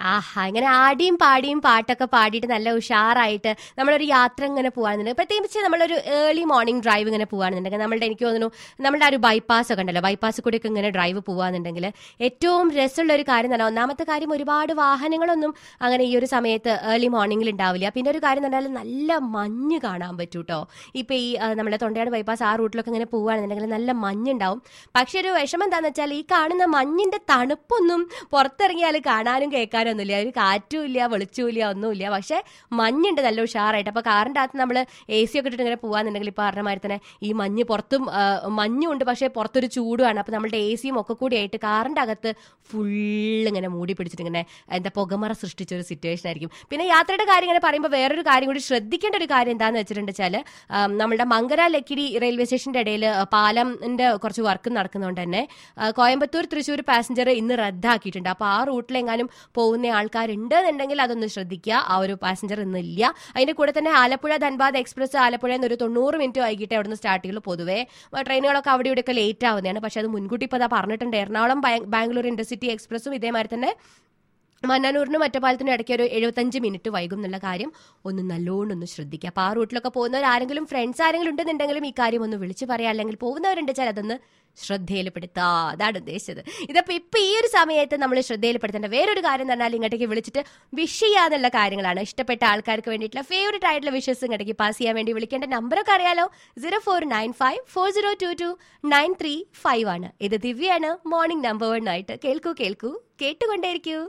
ആഹാ ഇങ്ങനെ ആടിയും പാടിയും പാട്ടൊക്കെ പാടിയിട്ട് നല്ല ഉഷാറായിട്ട് നമ്മളൊരു യാത്ര ഇങ്ങനെ പോകാന്നുണ്ടെങ്കിൽ പ്രത്യേകിച്ച് നമ്മളൊരു ഏർലി മോർണിംഗ് ഡ്രൈവ് ഇങ്ങനെ പോകാന്നുണ്ടെങ്കിൽ നമ്മളുടെ എനിക്ക് തോന്നുന്നു നമ്മുടെ ആ ഒരു ബൈപ്പാസ് ഒക്കെ ഉണ്ടല്ലോ ബൈപ്പാസ് കൂടി ഒക്കെ ഇങ്ങനെ ഡ്രൈവ് പോകാന്നുണ്ടെങ്കിൽ ഏറ്റവും രസമുള്ള ഒരു കാര്യം തന്നെ ഒന്നാമത്തെ കാര്യം ഒരുപാട് വാഹനങ്ങളൊന്നും അങ്ങനെ ഈ ഒരു സമയത്ത് ഏർലി മോർണിംഗിൽ ഉണ്ടാവില്ല പിന്നെ ഒരു കാര്യം എന്ന് പറഞ്ഞാൽ നല്ല മഞ്ഞ് കാണാൻ പറ്റൂ കേട്ടോ ഇപ്പൊ ഈ ആ, നമ്മുടെ തൊണ്ടയാട് ബൈപ്പാസ് ആ റൂട്ടിലൊക്കെ ഇങ്ങനെ പോവുകയാണെന്നുണ്ടെങ്കിൽ നല്ല മഞ്ഞുണ്ടാവും പക്ഷെ ഒരു വിഷമം എന്താന്ന് വെച്ചാൽ ഈ കാണുന്ന മഞ്ഞിന്റെ തണുപ്പൊന്നും പുറത്തിറങ്ങിയാൽ കാണാനും കേൾക്കാനും ഒന്നുമില്ല ഒരു കാറ്റും ഇല്ല വെളിച്ചവും ഇല്ല ഒന്നുമില്ല പക്ഷെ മഞ്ഞുണ്ട് നല്ല ഉഷാറായിട്ട് അപ്പൊ കാറിന്റെ അകത്ത് നമ്മൾ എ സി ഒക്കെ ഇട്ടിട്ട് ഇങ്ങനെ പോകാന്നുണ്ടെങ്കിൽ ഇപ്പൊ പറഞ്ഞ മാതിരി തന്നെ ഈ മഞ്ഞ് പുറത്തും ആ, മഞ്ഞുണ്ട് പക്ഷെ പുറത്തൊരു ചൂടുമാണ് അപ്പൊ നമ്മുടെ എ സിയും ഒക്കെ കൂടി ആയിട്ട് കാറിന്റെ അകത്ത് ഫുള്ള് ഇങ്ങനെ മൂടി പിടിച്ചിട്ട് ഇങ്ങനെ എന്താ പുകമറ സൃഷ്ടിച്ച ഒരു സിറ്റുവേഷൻ ആയിരിക്കും പിന്നെ യാത്രയുടെ കാര്യം ഇങ്ങനെ പറയുമ്പോൾ വേറൊരു കാര്യം കൂടി ശ്രദ്ധിക്കേണ്ട ഒരു കാര്യം എന്താണെന്ന് വെച്ചിട്ടുണ്ട് വെച്ചാൽ നമ്മുടെ മങ്കര ലക്കിടി റെയിൽവേ സ്റ്റേഷന്റെ ഇടയിൽ പാലമിന്റെ കുറച്ച് വർക്ക് നടക്കുന്നതുകൊണ്ട് തന്നെ ആ, കോയമ്പത്തൂർ തൃശ്ശൂർ പാസഞ്ചർ ഇന്ന് റദ്ദാക്കിയിട്ടുണ്ട് അപ്പോൾ ആ റൂട്ടിലെങ്ങാനും പോകുന്ന ആൾക്കാരുണ്ട് എന്നുണ്ടെങ്കിൽ അതൊന്ന് ശ്രദ്ധിക്കുക ആ ഒരു പാസഞ്ചർ ഇന്ന് ഇല്ല അതിന്റെ കൂടെ തന്നെ ആലപ്പുഴ ധൻബാദ് എക്സ്പ്രസ് ആലപ്പുഴയിൽ നിന്ന് ഒരു തൊണ്ണൂറ് മിനിറ്റ് വൈകിട്ട് അവിടുന്ന് സ്റ്റാർട്ട് ചെയ്യുള്ളൂ പൊതുവേ ആ, ട്രെയിനുകളൊക്കെ അവിടെ ഇവിടെയൊക്കെ ലേറ്റ് ആവുന്നതാണ് പക്ഷെ അത് മുൻകൂട്ടി ഇപ്പോൾ അതാ പറഞ്ഞിട്ടുണ്ട് എറണാകുളം ബാ- ബാംഗ്ലൂർ ഇന്റർസിറ്റി എക്സ്പ്രസും ഇതേമാതിരി തന്നെ മന്നാനൂരിനും ഒറ്റപ്പാലത്തിനും ഇടയ്ക്ക് ഒരു എഴുപത്തഞ്ച് മിനിറ്റ് വൈകും എന്നുള്ള കാര്യം ഒന്ന് നല്ലോണം ഒന്ന് ശ്രദ്ധിക്കുക അപ്പോൾ ആ റൂട്ടിലൊക്കെ പോകുന്നവർ ആരെങ്കിലും ഫ്രണ്ട്സ് ആരെങ്കിലും ഉണ്ടെന്നുണ്ടെങ്കിലും ഈ കാര്യം ഒന്ന് വിളിച്ചു പറയാം അല്ലെങ്കിൽ പോകുന്നവരുണ്ട് വെച്ചാൽ അതൊന്ന് ശ്രദ്ധയിൽപ്പെടുത്തുക അതാണ് ഉദ്ദേശിച്ചത് ഇതപ്പോൾ ഇപ്പം ഈ ഒരു സമയത്ത് നമ്മൾ ശ്രദ്ധയിൽപ്പെടുത്തേണ്ട വേറൊരു കാര്യം എന്ന് പറഞ്ഞാൽ ഇങ്ങോട്ടേക്ക് വിളിച്ചിട്ട് വിഷ് ചെയ്യാന്നുള്ള കാര്യങ്ങളാണ് ഇഷ്ടപ്പെട്ട ആൾക്കാർക്ക് വേണ്ടിയിട്ടുള്ള ഫേവറേറ്റ് ആയിട്ടുള്ള വിഷസ് ഇങ്ങോട്ടേക്ക് പാസ് ചെയ്യാൻ വേണ്ടി വിളിക്കേണ്ട നമ്പറൊക്കെ അറിയാലോ zero four nine five four zero two two nine three five ആണ് ഇത് ദിവ്യാണ് മോർണിംഗ് നമ്പർ വൺ ആയിട്ട് കേൾക്കൂ കേൾക്കൂ കേട്ടുകൊണ്ടേയിരിക്കൂ